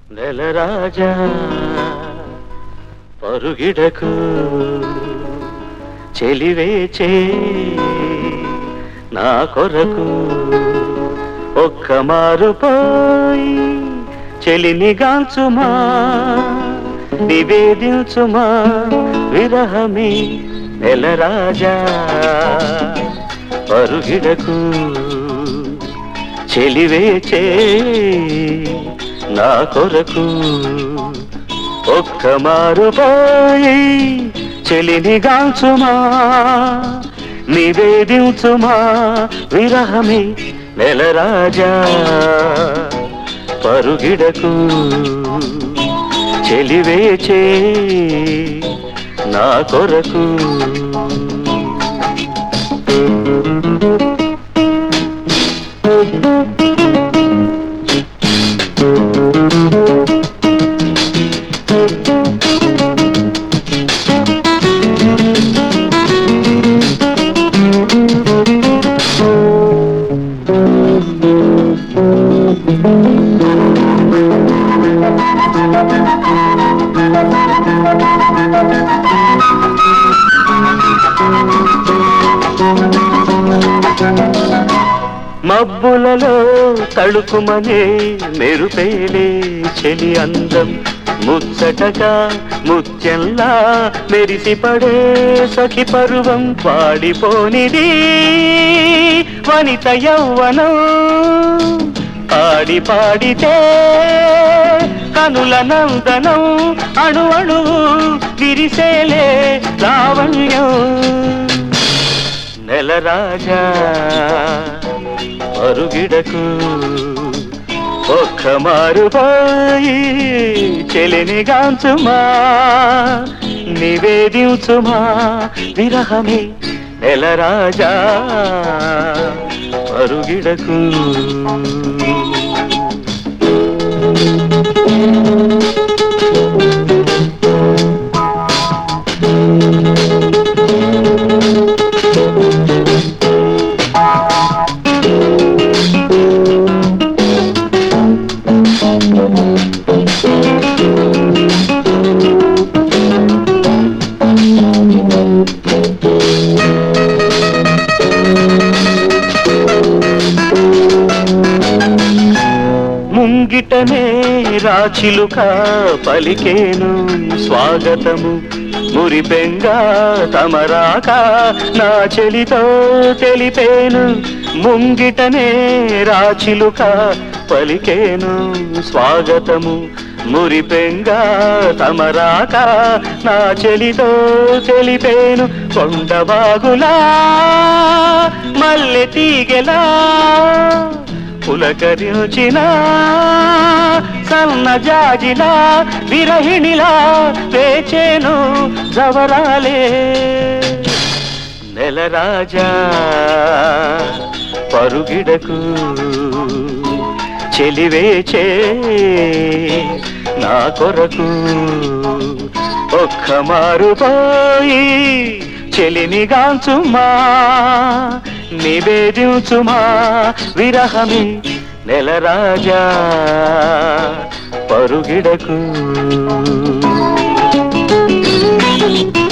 నెలరాజా పరుగిడకు చెలివేచే నా కొరకు ఒక్క మారుపోయి చెలిని గాల్చుమా నివేదించుమా విరహమి నెలరాజా పరుగిడకు చెలివేచే నా కొరకు ఒక్క మారుపోయి చెలిని గాల్చుమా నివేదించుమా విరహమి నెలరాజా పరుగిడకు చెలివేచే నా కొరకు మబ్బులలో తడుకుమనే మెరుపేలే చెలి అందం ముచ్చటగా ముత్యంలా మెరిసిపడే సఖి పరువం పాడిపోనిది వనిత యౌవనం పాడి పాడితే కనుల నందనం అణు అణువు విరిసేలే లావణ్యం నెలరాజా పరుగిడకు ఒక్క మారుపోయి చెలిని గాంచుమా నివేదించుమా విరహమే నెలరాజా పరుగిడకు ముంగిటనే రాచిలుక పలికేను స్వాగతము మురిపెంగా తమరాక నా చెలితో తెలిపేను ముంగిటనే రాచిలుక పలికేను స్వాగతము మురిపెంగా తమరాక నా చెలితో తెలిపేను కొండబాగులా మల్లె తీగెలా పులకరించిన సన్నజాజిలా విరహిణిలా వేచేను జవరాలే నెలరాజా పరుగిడకు చెలివేచే నా కొరకు ఒక్క మారుపోయి చెలిని గాంచుమా నివేదించుమా విరహమి నెలరాజా పరుగిడకు